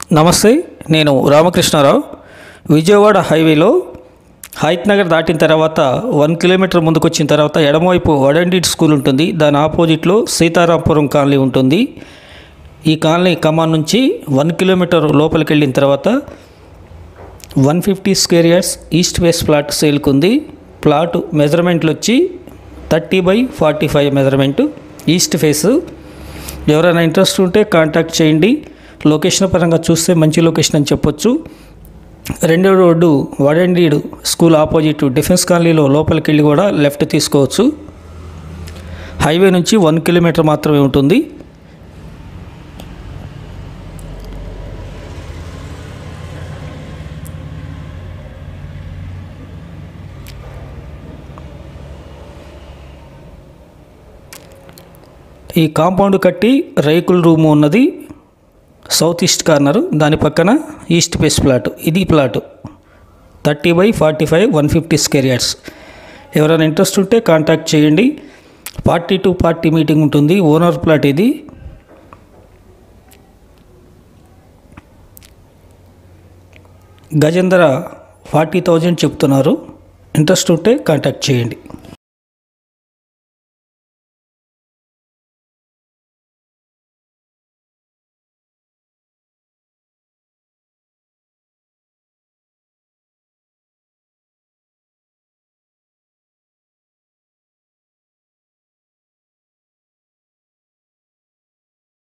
నమస్తే నేను రామకృష్ణారావు విజయవాడ హైవేలో హైత్ నగర్ దాటిన తర్వాత వన్ కిలోమీటర్ ముందుకు వచ్చిన తర్వాత ఎడమవైపు వడండి స్కూల్ ఉంటుంది దాని ఆపోజిట్లో సీతారాంపురం కాలనీ ఉంటుంది ఈ కాలనీ కమాన్ నుంచి వన్ కిలోమీటర్ లోపలికి వెళ్ళిన తర్వాత one fifty square yards east west plot సేల్కి ఉంది ప్లాట్ మెజర్మెంట్లు వచ్చి thirty by forty five measurement east face ఎవరైనా ఇంట్రెస్ట్ ఉంటే కాంటాక్ట్ చేయండి లొకేషన్ పరంగా చూస్తే మంచి లొకేషన్ అని చెప్పొచ్చు రెండో రోడ్డు వడండీడు స్కూల్ ఆపోజిట్ డిఫెన్స్ కాలనీలో లోపలికి వెళ్ళి కూడా లెఫ్ట్ తీసుకోవచ్చు హైవే నుంచి వన్ కిలోమీటర్ మాత్రమే ఉంటుంది ఈ కాంపౌండ్ కట్టి రేకుల రూమ్ ఉన్నది సౌత్ ఈస్ట్ కార్నర్ దాని పక్కన ఈస్ట్ ఫేస్ ప్లాట్ ఇది plot thirty by forty five one fifty square yards ఎవరైనా ఇంట్రెస్ట్ ఉంటే కాంటాక్ట్ చేయండి పార్టీ టు పార్టీ మీటింగ్ ఉంటుంది ఓనర్ ప్లాట్ ఇది గజేంద్ర ఫార్టీ థౌజండ్ చెప్తున్నారు ఇంట్రెస్ట్ ఉంటే కాంటాక్ట్ చేయండి